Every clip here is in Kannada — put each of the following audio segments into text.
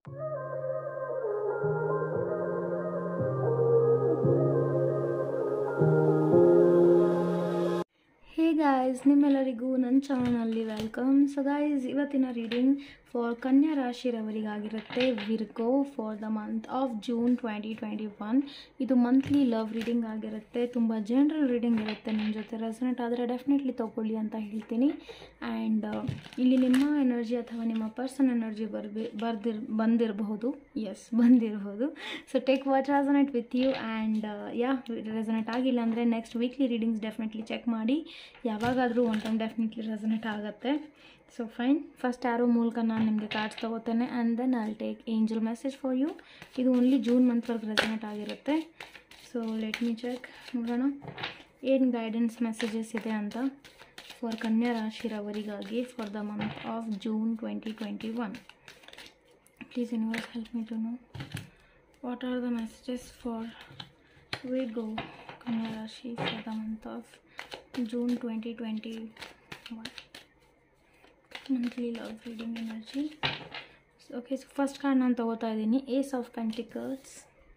ಹೇ ಗಾಯ್ಸ್ ನಿಮ್ಮೆಲ್ಲರಿಗೂ ನನ್ನ ಚಾನಲ್ನಲ್ಲಿ ವೆಲ್ಕಮ್ ಸೊ ಗಾಯ್ಸ್ ಇವತ್ತಿನ ರೀಡಿಂಗ್ ಫಾರ್ ಕನ್ಯಾ ರಾಶಿರವರಿಗಾಗಿರುತ್ತೆ Virgo for the month of June twenty twenty one ಇದು ಮಂತ್ಲಿ ಲವ್ ರೀಡಿಂಗ್ ಆಗಿರುತ್ತೆ ತುಂಬ ಜನರಲ್ ರೀಡಿಂಗ್ ಇರುತ್ತೆ ನಿಮ್ಮ ಜೊತೆ ರೆಸನೆಟ್ ಆದರೆ ಡೆಫಿನೆಟ್ಲಿ ತೊಗೊಳ್ಳಿ ಅಂತ ಹೇಳ್ತೀನಿ ಆ್ಯಂಡ್ ಇಲ್ಲಿ ನಿಮ್ಮ ಎನರ್ಜಿ ಅಥವಾ ನಿಮ್ಮ ಪರ್ಸನ್ ಎನರ್ಜಿ ಬರ್ಬಿ ಬರ್ದಿರ್ ಬಂದಿರಬಹುದು ಎಸ್ ಬಂದಿರಬಹುದು so take what resonate with you and yeah resonate ಆಗಿಲ್ಲ ಅಂದರೆ next weekly readings definitely check ಮಾಡಿ ಯಾವಾಗಾದರೂ ಒನ್ ಟೈಮ್ ಡೆಫಿನೆಟ್ಲಿ ರೆಸನೆಟ್ ಆಗುತ್ತೆ ಸೊ ಫೈನ್ ಫಸ್ಟ್ ಯಾರೋ ಮೂಲಕ ನಾನು ನಿಮಗೆ ಕಾರ್ಡ್ಸ್ ತೊಗೋತೇನೆ and then I'll take angel message for you ಇದು ಓನ್ಲಿ ಜೂನ್ ಮಂತ್ವರೆಗೆ ರೆಸನೆಟ್ ಆಗಿರುತ್ತೆ ಸೊ ಲೆಟ್ ಮೀ ಚೆಕ್ ನೋಡೋಣ ಏನು ಗೈಡೆನ್ಸ್ ಮೆಸೇಜಸ್ ಇದೆ ಅಂತ ಫಾರ್ ಕನ್ಯಾ ರಾಶಿರವರಿಗಾಗಿ for the month of June twenty twenty one please universe help me to know what are the messages for Virgo ಕನ್ಯಾ ರಾಶಿ for the month of June twenty twenty one monthly love reading energy okay so first card ನಾನು ತೊಗೋತಾ ಇದ್ದೀನಿ ace of pentacles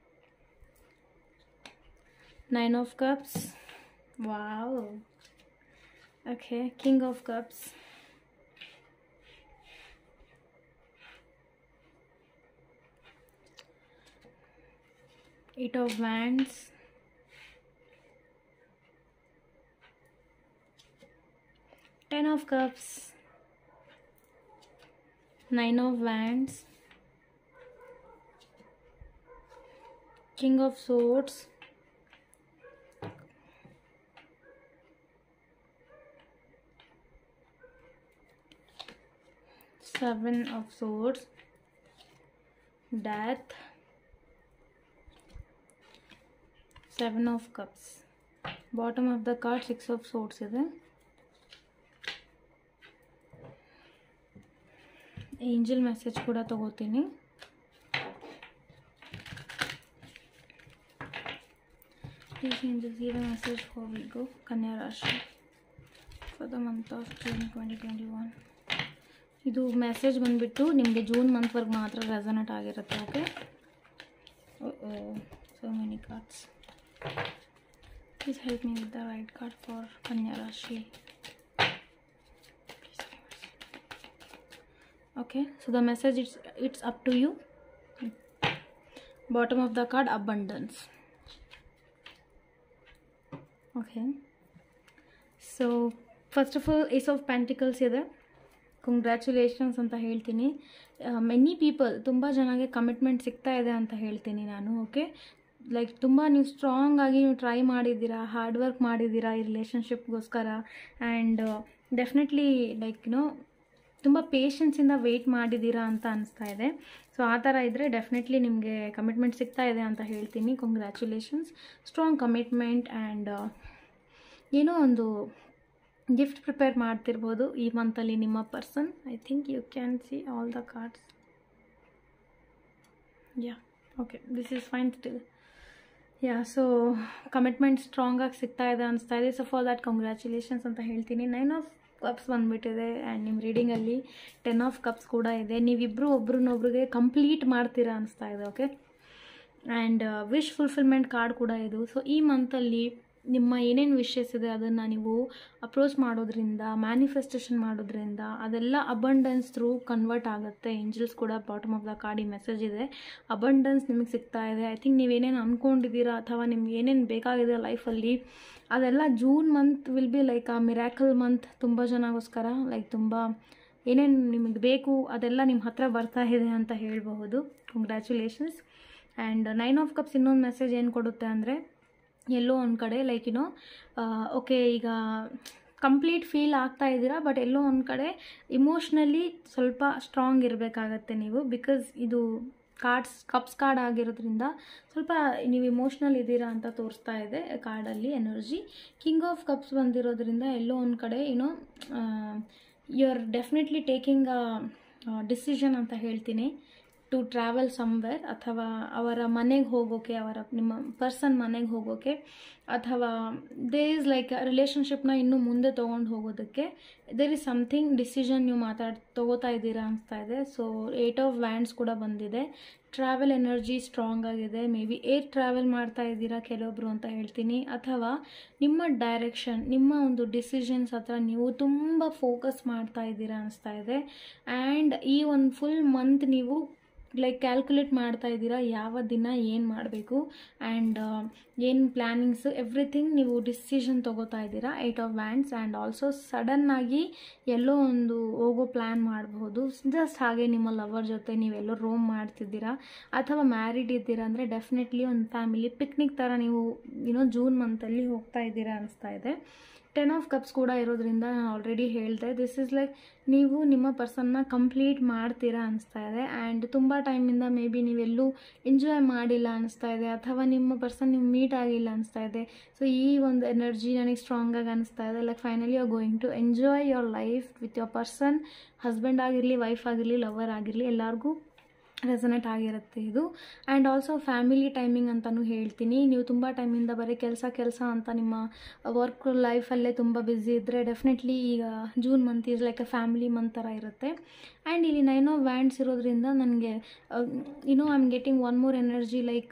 nine of cups wow okay king of cups eight of wands ten of cups nine of wands king of swords seven of swords death seven of cups bottom of the card six of swords ಇದೆ ಏಂಜಲ್ ಮೆಸೇಜ್ ಕೂಡ ತಗೋತೀನಿ please angel zero message for Virgo ಕನ್ಯಾ ರಾಶಿ for the month of June twenty twenty one ಇದು ಮೆಸೇಜ್ ಬಂದುಬಿಟ್ಟು ನಿಮಗೆ ಜೂನ್ ಮಂತ್ವರೆಗೆ ಮಾತ್ರ ರೆಸನೆಟ್ ಆಗಿರುತ್ತೆ okay so many cards Please help me with the right card for Kanya Rashi. Please, viewers. Okay, so the message it's it's up to you. Bottom of the card abundance. Okay. So first of all, Ace of Pentacles ಇದೆ ಕಂಗ್ರ್ಯಾಚುಲೇಷನ್ಸ್ ಅಂತ ಹೇಳ್ತೀನಿ ಮೆನಿ ಪೀಪಲ್ ತುಂಬ ಜನಗೆ ಕಮಿಟ್ಮೆಂಟ್ ಸಿಗ್ತಾ ಇದೆ ಅಂತ ಹೇಳ್ತೀನಿ ನಾನು ಓಕೆ ಲೈಕ್ ತುಂಬ ನೀವು ಸ್ಟ್ರಾಂಗ್ ಆಗಿ ನೀವು ಟ್ರೈ ಮಾಡಿದ್ದೀರಾ ಹಾರ್ಡ್ ವರ್ಕ್ ಮಾಡಿದ್ದೀರಾ ಈ ರಿಲೇಷನ್ಶಿಪ್ಗೋಸ್ಕರ ಆ್ಯಂಡ್ ಡೆಫಿನೆಟ್ಲಿ ಲೈಕ್ ಯುನೋ ತುಂಬ ಪೇಷನ್ಸಿಂದ ವೆಯ್ಟ್ ಮಾಡಿದ್ದೀರಾ ಅಂತ ಅನಿಸ್ತಾ ಇದೆ ಸೊ ಆ ಥರ ಇದ್ದರೆ ಡೆಫಿನೆಟ್ಲಿ ನಿಮಗೆ ಕಮಿಟ್ಮೆಂಟ್ ಸಿಗ್ತಾ ಇದೆ ಅಂತ ಹೇಳ್ತೀನಿ ಕಂಗ್ರ್ಯಾಚುಲೇಷನ್ಸ್ ಸ್ಟ್ರಾಂಗ್ ಕಮಿಟ್ಮೆಂಟ್ ಆ್ಯಂಡ್ ಏನೋ ಒಂದು ಗಿಫ್ಟ್ ಪ್ರಿಪೇರ್ ಮಾಡ್ತಿರ್ಬೋದು ಈ ಮಂತಲ್ಲಿ ನಿಮ್ಮ person I think you can see all the cards yeah okay this is fine still yeah so commitment ಸ್ಟ್ರಾಂಗಾಗಿ ಸಿಗ್ತಾ ಇದೆ ಅನಿಸ್ತಾ ಇದೆ ಸೊ ಫಾರ್ ದ್ಯಾಟ್ ಕಂಗ್ರ್ಯಾಚುಲೇಷನ್ಸ್ ಅಂತ ಹೇಳ್ತೀನಿ ನೈನ್ ಆಫ್ ಕಪ್ಸ್ ಬಂದುಬಿಟ್ಟಿದೆ ಆ್ಯಂಡ್ ನಿಮ್ಮ ರೀಡಿಂಗಲ್ಲಿ ಟೆನ್ ಆಫ್ ಕಪ್ಸ್ ಕೂಡ ಇದೆ ನೀವಿಬ್ಬರು ಒಬ್ರನ್ನೊಬ್ರಿಗೆ ಕಂಪ್ಲೀಟ್ ಮಾಡ್ತೀರಾ ಅನಿಸ್ತಾ ಇದೆ okay and wish fulfilment card ಕೂಡ ಇದು ಸೊ ಈ ಮಂತಲ್ಲಿ ನಿಮ್ಮ ಏನೇನು ವಿಷಸ್ ಇದೆ ಅದನ್ನು ನೀವು ಅಪ್ರೋಚ್ ಮಾಡೋದ್ರಿಂದ ಮ್ಯಾನಿಫೆಸ್ಟೇಷನ್ ಮಾಡೋದ್ರಿಂದ ಅದೆಲ್ಲ ಅಬಂಡೆನ್ಸ್ ಥ್ರೂ ಕನ್ವರ್ಟ್ ಆಗುತ್ತೆ ಏಂಜಲ್ಸ್ ಕೂಡ ಬಾಟಮ್ ಆಫ್ ದ ಕಾರ್ಡ್ ಈ ಮೆಸೇಜ್ ಇದೆ ಅಬಂಡೆನ್ಸ್ ನಿಮಗೆ ಸಿಗ್ತಾ ಇದೆ ಐ ಥಿಂಕ್ ನೀವೇನೇನು ಅಂದ್ಕೊಂಡಿದ್ದೀರಾ ಅಥವಾ ನಿಮ್ಗೆ ಏನೇನು ಬೇಕಾಗಿದೆ ಲೈಫಲ್ಲಿ ಅದೆಲ್ಲ June month will be like a miracle month ತುಂಬ ಜನಗೋಸ್ಕರ ಲೈಕ್ ತುಂಬ ಏನೇನು ನಿಮಗೆ ಬೇಕು ಅದೆಲ್ಲ ನಿಮ್ಮ ಹತ್ರ ಬರ್ತಾ ಇದೆ ಅಂತ ಹೇಳಬಹುದು congratulations and nine of cups ಇನ್ನೊಂದು ಮೆಸೇಜ್ ಏನು ಕೊಡುತ್ತೆ ಅಂದರೆ ಎಲ್ಲೋ ಒಂದು ಕಡೆ ಲೈಕ್ ಯುನೋ ಓಕೆ ಈಗ ಕಂಪ್ಲೀಟ್ ಫೀಲ್ ಆಗ್ತಾ ಇದ್ದೀರಾ ಬಟ್ ಎಲ್ಲೋ ಒಂದು ಕಡೆ ಇಮೋಷ್ನಲಿ ಸ್ವಲ್ಪ ಸ್ಟ್ರಾಂಗ್ ಇರಬೇಕಾಗತ್ತೆ ನೀವು ಬಿಕಾಸ್ ಇದು ಕಾರ್ಡ್ಸ್ ಕಪ್ಸ್ ಕಾರ್ಡ್ ಆಗಿರೋದ್ರಿಂದ ಸ್ವಲ್ಪ ನೀವು ಇಮೋಷ್ನಲ್ ಇದ್ದೀರಾ ಅಂತ ತೋರಿಸ್ತಾ ಇದೆ ಕಾರ್ಡಲ್ಲಿ ಎನರ್ಜಿ ಕಿಂಗ್ ಆಫ್ ಕಪ್ಸ್ ಬಂದಿರೋದ್ರಿಂದ ಎಲ್ಲೋ ಒಂದು ಕಡೆ ಏನೋ you are definitely taking a decision ಅಂತ ಹೇಳ್ತೀನಿ ಟು ಟ್ರಾವೆಲ್ ಸಮ್ವೇರ್ ಅಥವಾ ಅವರ ಮನೆಗೆ ಹೋಗೋಕೆ ಅವರ ನಿಮ್ಮ ಪರ್ಸನ್ ಮನೆಗೆ ಹೋಗೋಕೆ ಅಥವಾ ದೇ ಈಸ್ ಲೈಕ್ ರಿಲೇಷನ್ಶಿಪ್ನ ಇನ್ನೂ ಮುಂದೆ ತೊಗೊಂಡು ಹೋಗೋದಕ್ಕೆ ದೇರ್ ಇಸ್ ಸಮಥಿಂಗ್ ಡಿಸಿಷನ್ ನೀವು ಮಾತಾಡ್ ತೊಗೋತಾ ಇದ್ದೀರಾ ಅನಿಸ್ತಾ ಇದೆ ಸೊ ಏಟ್ ಆಫ್ ವ್ಯಾಂಡ್ಸ್ ಕೂಡ ಬಂದಿದೆ ಟ್ರಾವೆಲ್ ಎನರ್ಜಿ ಸ್ಟ್ರಾಂಗ್ ಆಗಿದೆ ಮೇ ಬಿ ಏರ್ ಟ್ರಾವೆಲ್ ಮಾಡ್ತಾ ಇದ್ದೀರಾ ಕೆಲವೊಬ್ರು ಅಂತ ಹೇಳ್ತೀನಿ ಅಥವಾ ನಿಮ್ಮ ಡೈರೆಕ್ಷನ್ ನಿಮ್ಮ ಒಂದು ಡಿಸಿಷನ್ಸ್ ಹತ್ರ ನೀವು ತುಂಬ ಫೋಕಸ್ ಮಾಡ್ತಾ ಇದ್ದೀರಾ ಅನಿಸ್ತಾ ಇದೆ ಆ್ಯಂಡ್ ಈ ಒಂದು ಫುಲ್ ಮಂತ್ ನೀವು ಲೈಕ್ ಕ್ಯಾಲ್ಕುಲೇಟ್ ಮಾಡ್ತಾ ಇದ್ದೀರಾ ಯಾವ ದಿನ ಏನು ಮಾಡಬೇಕು ಆ್ಯಂಡ್ ಏನು ಪ್ಲ್ಯಾನಿಂಗ್ಸು ಎವ್ರಿಥಿಂಗ್ ನೀವು ಡಿಸಿಷನ್ ತೊಗೋತಾ ಇದ್ದೀರಾ eight of wands and also ಸಡನ್ನಾಗಿ ಎಲ್ಲೋ ಒಂದು ಹೋಗೋ ಪ್ಲ್ಯಾನ್ ಮಾಡಬಹುದು ಜಸ್ಟ್ ಹಾಗೆ ನಿಮ್ಮ ಲವರ್ ಜೊತೆ ನೀವೆಲ್ಲೋ ರೋಮ್ ಮಾಡ್ತಿದ್ದೀರಾ ಅಥವಾ ಮ್ಯಾರಿಡ್ ಇದ್ದೀರಾ ಅಂದರೆ ಡೆಫಿನೆಟ್ಲಿ ಒಂದು ಫ್ಯಾಮಿಲಿ ಪಿಕ್ನಿಕ್ ಥರ ನೀವು ಏನೋ ಜೂನ್ ಮಂತಲ್ಲಿ ಹೋಗ್ತಾ ಇದ್ದೀರಾ ಅನಿಸ್ತಾ ಇದೆ ಟೆನ್ ಆಫ್ ಕಪ್ಸ್ ಕೂಡ ಇರೋದ್ರಿಂದ ನಾನು ಆಲ್ರೆಡಿ ಹೇಳಿದೆ ದಿಸ್ ಇಸ್ ಲೈಕ್ ನೀವು ನಿಮ್ಮ ಪರ್ಸನ್ನ ಕಂಪ್ಲೀಟ್ ಮಾಡ್ತೀರಾ ಅನಿಸ್ತಾ ಇದೆ ಆ್ಯಂಡ್ ತುಂಬ ಟೈಮಿಂದ ಮೇ ಬಿ ನೀವೆಲ್ಲೂ ಎಂಜಾಯ್ ಮಾಡಿಲ್ಲ ಅನಿಸ್ತಾ ಇದೆ ಅಥವಾ ನಿಮ್ಮ ಪರ್ಸನ್ ನೀವು ಮೀಟ್ ಆಗಿಲ್ಲ ಅನಿಸ್ತಾ ಇದೆ ಸೊ ಈ ಒಂದು ಎನರ್ಜಿ ನನಗೆ ಸ್ಟ್ರಾಂಗಾಗಿ ಅನಿಸ್ತಾ ಇದೆ like finally you are going to enjoy your life with your person husband ಆಗಿರಲಿ ವೈಫ್ ಆಗಿರಲಿ ಲವರ್ ಆಗಿರಲಿ ಎಲ್ಲರಿಗೂ ರೆಸನೇಟ್ ಆಗಿರುತ್ತೆ ಇದು ಆ್ಯಂಡ್ ಆಲ್ಸೋ ಫ್ಯಾಮಿಲಿ ಟೈಮಿಂಗ್ ಅಂತಲೂ ಹೇಳ್ತೀನಿ ನೀವು ತುಂಬ ಟೈಮಿಂದ ಬರೀ ಕೆಲಸ ಕೆಲಸ ಅಂತ ನಿಮ್ಮ ವರ್ಕ್ ಲೈಫಲ್ಲೇ ತುಂಬ ಬ್ಯುಸಿ ಇದ್ದರೆ ಡೆಫಿನೆಟ್ಲಿ ಈಗ June month is like a family month ಥರ ಇರುತ್ತೆ ಆ್ಯಂಡ್ ಇಲ್ಲಿ ನೈನ್ ಆಫ್ ವ್ಯಾಂಡ್ಸ್ ಇರೋದ್ರಿಂದ ನನಗೆ you know I am getting one more energy like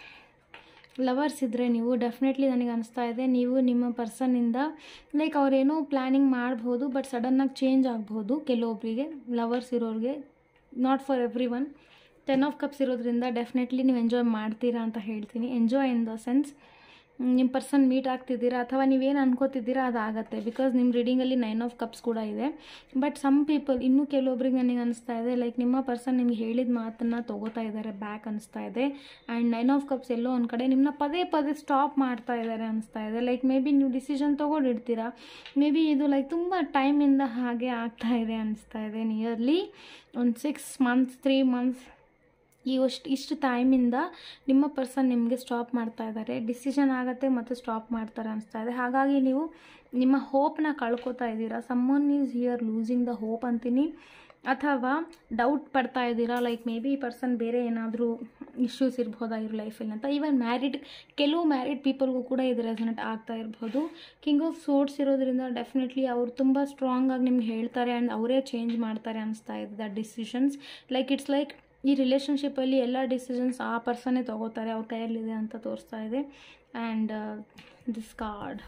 lovers ಇದ್ದರೆ ನೀವು ಡೆಫಿನೆಟ್ಲಿ ನನಗೆ ಅನಿಸ್ತಾ ಇದೆ ನೀವು ನಿಮ್ಮ ಪರ್ಸನ್ನಿಂದ ಲೈಕ್ ಅವರೇನೋ ಪ್ಲ್ಯಾನಿಂಗ್ ಮಾಡ್ಬೋದು ಬಟ್ ಸಡನ್ನಾಗಿ ಚೇಂಜ್ ಆಗ್ಬೋದು ಕೆಲವೊಬ್ಬರಿಗೆ ಲವರ್ಸ್ ಇರೋರಿಗೆ not for everyone ten of cups ಇರೋದ್ರಿಂದ ಡೆಫಿನೆಟ್ಲಿ ನೀವು ಎಂಜಾಯ್ ಮಾಡ್ತೀರಾ ಅಂತ ಹೇಳ್ತೀನಿ ಎಂಜಾಯ್ ಇನ್ ದ ಸೆನ್ಸ್ ನಿಮ್ಮ ಪರ್ಸನ್ ಮೀಟ್ ಆಗ್ತಿದ್ದೀರಾ ಅಥವಾ ನೀವೇನು ಅನ್ಕೋತಿದ್ದೀರಾ ಅದಾಗತ್ತೆ ಬಿಕಾಸ್ ನಿಮ್ಮ ರೀಡಿಂಗಲ್ಲಿ ನೈನ್ ಆಫ್ ಕಪ್ಸ್ ಕೂಡ ಇದೆ ಬಟ್ ಸಮ್ ಪೀಪಲ್ ಇನ್ನೂ ಕೆಲವೊಬ್ರಿಗೆ ನನಗೆ ಅನಿಸ್ತಾ ಇದೆ ಲೈಕ್ ನಿಮ್ಮ ಪರ್ಸನ್ ನಿಮ್ಗೆ ಹೇಳಿದ ಮಾತನ್ನು ತೊಗೋತಾ ಇದ್ದಾರೆ ಬ್ಯಾಕ್ ಅನಿಸ್ತಾ ಇದೆ ಆ್ಯಂಡ್ ನೈನ್ ಆಫ್ ಕಪ್ಸ್ ಎಲ್ಲೋ ಒಂದು ಕಡೆ ನಿಮ್ಮನ್ನ ಪದೇ ಪದೇ ಸ್ಟಾಪ್ ಮಾಡ್ತಾ ಇದ್ದಾರೆ ಅನಿಸ್ತಾ ಇದೆ ಲೈಕ್ ಮೇ ಬಿ ನೀವು ಡಿಸಿಷನ್ ತೊಗೊಂಡಿರ್ತೀರಾ ಮೇ ಬಿ ಇದು ಲೈಕ್ ತುಂಬ ಟೈಮಿಂದ ಹಾಗೆ ಆಗ್ತಾ ಇದೆ ಅನಿಸ್ತಾ ಇದೆ ನಿಯರ್ಲಿ ಒಂದು ಸಿಕ್ಸ್ ಮಂತ್ಸ್ ತ್ರೀ ಮಂತ್ಸ್ ಈ ಅಷ್ಟು ಇಷ್ಟು ಟೈಮಿಂದ ನಿಮ್ಮ ಪರ್ಸನ್ ನಿಮಗೆ ಸ್ಟಾಪ್ ಮಾಡ್ತಾ ಇದ್ದಾರೆ ಡಿಸಿಷನ್ ಆಗುತ್ತೆ ಮತ್ತು ಸ್ಟಾಪ್ ಮಾಡ್ತಾರೆ ಅನಿಸ್ತಾ ಇದೆ ಹಾಗಾಗಿ ನೀವು ನಿಮ್ಮ ಹೋಪ್ನ ಕಳ್ಕೊತಾ ಇದ್ದೀರಾ someone is here losing the hope ಅಂತೀನಿ ಅಥವಾ ಡೌಟ್ ಪಡ್ತಾ ಇದ್ದೀರಾ ಲೈಕ್ ಮೇ ಬಿ ಈ ಪರ್ಸನ್ ಬೇರೆ ಏನಾದರೂ ಇಶ್ಯೂಸ್ ಇರ್ಬೋದಾ ಇವ್ರ ಲೈಫಲ್ಲಿ ಅಂತ ಈವನ್ ಮ್ಯಾರಿಡ್ ಕೆಲವು ಮ್ಯಾರಿಡ್ ಪೀಪಲ್ಗೂ ಕೂಡ ಇದು ರೆಸನೆಟ್ ಆಗ್ತಾ ಇರ್ಬೋದು ಕಿಂಗ್ ಆಫ್ ಸೋರ್ಟ್ಸ್ ಇರೋದ್ರಿಂದ ಡೆಫಿನೆಟ್ಲಿ ಅವ್ರು ತುಂಬ ಸ್ಟ್ರಾಂಗ್ ಆಗಿ ನಿಮ್ಗೆ ಹೇಳ್ತಾರೆ ಆ್ಯಂಡ್ ಅವರೇ ಚೇಂಜ್ ಮಾಡ್ತಾರೆ ಅನಿಸ್ತಾ ಇದೆ the decisions like it's like ಈ ರಿಲೇಷನ್ಶಿಪ್ಪಲ್ಲಿ ಎಲ್ಲ ಡಿಸಿಷನ್ಸ್ ಆ ಪರ್ಸನ್ನೇ ತೊಗೋತಾರೆ ಅವ್ರ ಕೈಯಲ್ಲಿದೆ ಅಂತ ತೋರಿಸ್ತಾ ಇದೆ and this card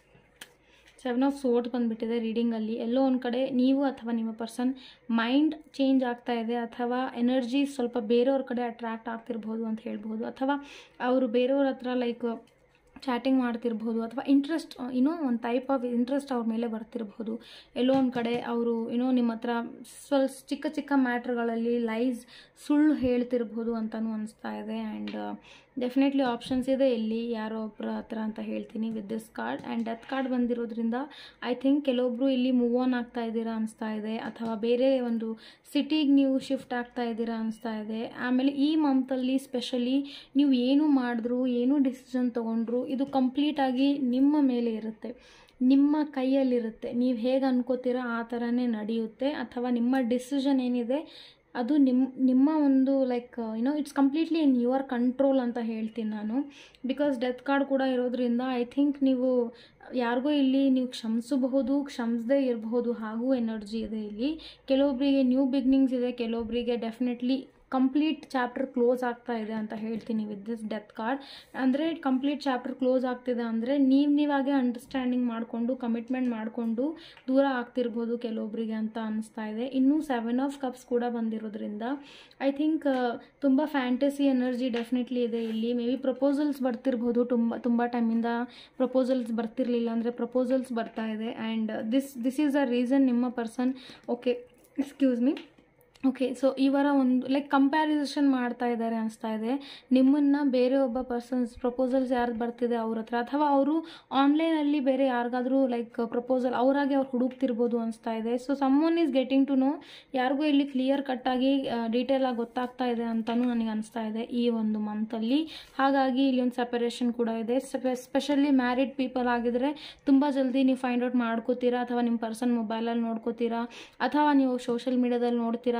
seven of sword ಬಂದುಬಿಟ್ಟಿದೆ ರೀಡಿಂಗಲ್ಲಿ ಎಲ್ಲೋ ಒಂದು ಕಡೆ ನೀವು ಅಥವಾ ನಿಮ್ಮ ಪರ್ಸನ್ ಮೈಂಡ್ ಚೇಂಜ್ ಆಗ್ತಾ ಇದೆ ಅಥವಾ ಎನರ್ಜಿ ಸ್ವಲ್ಪ ಬೇರೆಯವ್ರ ಕಡೆ ಅಟ್ರ್ಯಾಕ್ಟ್ ಆಗ್ತಿರ್ಬೋದು ಅಂತ ಹೇಳ್ಬೋದು ಅಥವಾ ಅವರು ಬೇರೆಯವ್ರ ಹತ್ರ ಲೈಕ್ ಚಾಟಿಂಗ್ ಮಾಡ್ತಿರ್ಬೋದು ಅಥವಾ ಇಂಟ್ರೆಸ್ಟ್ ಏನೋ ಒಂದು ಟೈಪ್ ಆಫ್ ಇಂಟ್ರೆಸ್ಟ್ ಅವ್ರ ಮೇಲೆ ಬರ್ತಿರ್ಬೋದು ಎಲ್ಲೋ ಒಂದು ಕಡೆ ಅವರು ಏನೋ ನಿಮ್ಮ ಹತ್ರ ಸ್ವಲ್ಪ ಚಿಕ್ಕ ಚಿಕ್ಕ ಮ್ಯಾಟ್ರ್ಗಳಲ್ಲಿ ಲೈಸ್ ಸುಳ್ಳು ಹೇಳ್ತಿರ್ಬೋದು ಅಂತಲೂ ಅನಿಸ್ತಾ ಇದೆ ಆ್ಯಂಡ್ ಡೆಫಿನೆಟ್ಲಿ ಆಪ್ಷನ್ಸ್ ಇದೆ ಇಲ್ಲಿ ಯಾರೋ ಒಬ್ಬರ ಹತ್ರ ಅಂತ ಹೇಳ್ತೀನಿ with this card and death card ಬಂದಿರೋದ್ರಿಂದ ಐ ಥಿಂಕ್ ಕೆಲವೊಬ್ಬರು ಇಲ್ಲಿ ಮೂವ್ ಆನ್ ಆಗ್ತಾ ಇದ್ದೀರಾ ಅನಿಸ್ತಾ ಇದೆ ಅಥವಾ ಬೇರೆ ಒಂದು ಸಿಟಿಗೆ ನೀವು ಶಿಫ್ಟ್ ಆಗ್ತಾ ಇದ್ದೀರಾ ಅನಿಸ್ತಾ ಇದೆ ಆಮೇಲೆ ಈ ಮಂತಲ್ಲಿ ಸ್ಪೆಷಲಿ ನೀವು ಏನು ಮಾಡಿದ್ರು ಏನು ಡಿಸಿಷನ್ ತೊಗೊಂಡ್ರು ಇದು ಕಂಪ್ಲೀಟಾಗಿ ನಿಮ್ಮ ಮೇಲೆ ಇರುತ್ತೆ ನಿಮ್ಮ ಕೈಯಲ್ಲಿರುತ್ತೆ ನೀವು ಹೇಗೆ ಅನ್ಕೋತೀರೋ ಆ ಥರನೇ ನಡೆಯುತ್ತೆ ಅಥವಾ ನಿಮ್ಮ ಡಿಸಿಷನ್ ಏನಿದೆ ಅದು ನಿಮ್ಮ ನಿಮ್ಮ ಒಂದು like you know it's completely in your control ಅಂತ ಹೇಳ್ತೀನಿ ನಾನು ಬಿಕಾಸ್ ಡೆತ್ ಕಾರ್ಡ್ ಕೂಡ ಇರೋದ್ರಿಂದ ಐ ಥಿಂಕ್ ನೀವು ಯಾರಿಗೋ ಇಲ್ಲಿ ನೀವು ಕ್ಷಮಿಸಬಹುದು ಕ್ಷಮಿಸದೇ ಇರಬಹುದು ಹಾಗೂ ಎನರ್ಜಿ ಇದೆ ಇಲ್ಲಿ ಕೆಲವೊಬ್ಬರಿಗೆ ನ್ಯೂ ಬಿಗ್ನಿಂಗ್ಸ್ ಇದೆ ಕೆಲವೊಬ್ಬರಿಗೆ ಡೆಫಿನೆಟ್ಲಿ ಕಂಪ್ಲೀಟ್ ಚಾಪ್ಟರ್ ಕ್ಲೋಸ್ ಆಗ್ತಾ ಇದೆ ಅಂತ ಹೇಳ್ತೀನಿ ವಿತ್ ದಿಸ್ ಡೆತ್ ಕಾರ್ಡ್ ಅಂದರೆ ಕಂಪ್ಲೀಟ್ ಚಾಪ್ಟರ್ ಕ್ಲೋಸ್ ಆಗ್ತಿದೆ ಅಂದರೆ ನೀವು ನೀವಾಗೆ ಅಂಡರ್ಸ್ಟ್ಯಾಂಡಿಂಗ್ ಮಾಡಿಕೊಂಡು ಕಮಿಟ್ಮೆಂಟ್ ಮಾಡಿಕೊಂಡು ದೂರ ಆಗ್ತಿರ್ಬೋದು ಕೆಲವೊಬ್ಬರಿಗೆ ಅಂತ ಅನಿಸ್ತಾ ಇದೆ ಇನ್ನೂ ಸೆವೆನ್ ಆಫ್ ಕಪ್ಸ್ ಕೂಡ ಬಂದಿರೋದ್ರಿಂದ ಐ ಥಿಂಕ್ ತುಂಬ ಫ್ಯಾಂಟಸಿ ಎನರ್ಜಿ ಡೆಫಿನೆಟ್ಲಿ ಇದೆ ಇಲ್ಲಿ ಮೇ ಬಿ ಪ್ರಪೋಸಲ್ಸ್ ಬರ್ತಿರ್ಬೋದು ತುಂಬ ತುಂಬ ಟೈಮಿಂದ ಪ್ರಪೋಸಲ್ಸ್ ಬರ್ತಿರ್ಲಿಲ್ಲ ಅಂದರೆ ಪ್ರಪೋಸಲ್ಸ್ ಬರ್ತಾ ಇದೆ and this this is a reason ನಿಮ್ಮ person okay excuse me okay so ಇವರ ಒಂದು ಲೈಕ್ ಕಂಪ್ಯಾರಿಸನ್ ಮಾಡ್ತಾ ಇದ್ದಾರೆ ಅನಿಸ್ತಾ ಇದೆ ನಿಮ್ಮನ್ನು ಬೇರೆ ಒಬ್ಬ ಪರ್ಸನ್ಸ್ ಪ್ರಪೋಸಲ್ಸ್ ಯಾರ್ದು ಬರ್ತಿದೆ ಅವ್ರ ಹತ್ರ ಅಥವಾ ಅವರು ಆನ್ಲೈನಲ್ಲಿ ಬೇರೆ ಯಾರಿಗಾದ್ರೂ ಲೈಕ್ ಪ್ರಪೋಸಲ್ ಅವರಾಗೆ ಅವ್ರು ಹುಡುಕ್ತಿರ್ಬೋದು ಅನಿಸ್ತಾ ಇದೆ so someone is getting to know ಯಾರಿಗೂ ಇಲ್ಲಿ ಕ್ಲಿಯರ್ ಕಟ್ಟಾಗಿ ಡೀಟೇಲ್ ಆಗಿ ಗೊತ್ತಾಗ್ತಾ ಇದೆ ಅಂತಲೂ ನನಗೆ ಅನಿಸ್ತಾ ಇದೆ ಈ ಒಂದು ಮಂತಲ್ಲಿ ಹಾಗಾಗಿ ಇಲ್ಲಿ ಒಂದು ಸೆಪರೇಷನ್ ಕೂಡ ಇದೆ ಸ್ಪೆಷಲಿ ಮ್ಯಾರಿಡ್ ಪೀಪಲ್ ಆಗಿದ್ರೆ ತುಂಬ ಜಲ್ದಿ ನೀವು ಫೈಂಡ್ ಔಟ್ ಮಾಡ್ಕೋತೀರಾ ಅಥವಾ ನಿಮ್ಮ ಪರ್ಸನ್ ಮೊಬೈಲಲ್ಲಿ ನೋಡ್ಕೋತೀರಾ ಅಥವಾ ನೀವು ಸೋಷಿಯಲ್ ಮೀಡಿಯಾದಲ್ಲಿ ನೋಡ್ತೀರಾ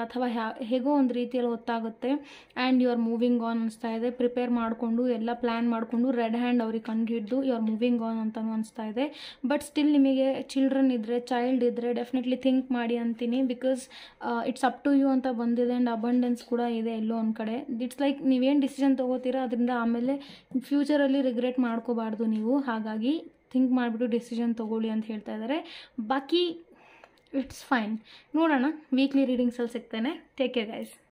ಅಥವಾ ಹ್ಯಾ- ಹೇಗೋ ಒಂದು ರೀತಿಯಲ್ಲಿ ಗೊತ್ತಾಗುತ್ತೆ and you are moving on ಅನಿಸ್ತಾ ಇದೆ ಪ್ರಿಪೇರ್ ಮಾಡಿಕೊಂಡು ಎಲ್ಲ ಪ್ಲ್ಯಾನ್ ಮಾಡಿಕೊಂಡು ರೆಡ್ ಹ್ಯಾಂಡ್ ಅವ್ರಿಗೆ ಕಂಡು ಹಿಡಿದು ಯು ಆರ್ ಮೂವಿಂಗ್ ಆನ್ ಅಂತಲೂ ಅನಿಸ್ತಾ ಇದೆ ಬಟ್ ಸ್ಟಿಲ್ ನಿಮಗೆ ಚಿಲ್ಡ್ರನ್ ಇದ್ದರೆ ಚೈಲ್ಡ್ ಇದ್ದರೆ ಡೆಫಿನೆಟ್ಲಿ ಥಿಂಕ್ ಮಾಡಿ ಅಂತೀನಿ because it's up to you ಅಂತ ಬಂದಿದೆ ಆ್ಯಂಡ್ ಅಬಂಡೆನ್ಸ್ ಕೂಡ ಇದೆ ಎಲ್ಲೋ ಒಂದು ಕಡೆ ಇಟ್ಸ್ ಲೈಕ್ ನೀವೇನು ಡಿಸಿಷನ್ ತೊಗೋತೀರಾ ಅದರಿಂದ ಆಮೇಲೆ ಫ್ಯೂಚರಲ್ಲಿ ರಿಗ್ರೆಟ್ ಮಾಡ್ಕೋಬಾರ್ದು ನೀವು ಹಾಗಾಗಿ ಥಿಂಕ್ ಮಾಡಿಬಿಟ್ಟು ಡಿಸಿಷನ್ ತೊಗೊಳ್ಳಿ ಅಂತ ಹೇಳ್ತಾ ಇದ್ದಾರೆ ಬಾಕಿ ಇಟ್ಸ್ ಫೈನ್ ನೋಡೋಣ ವೀಕ್ಲಿ ರೀಡಿಂಗ್ಸಲ್ಲಿ ಸಿಗ್ತೇನೆ ಟೇಕ್ ಕೇರ್ ಗೈಸ್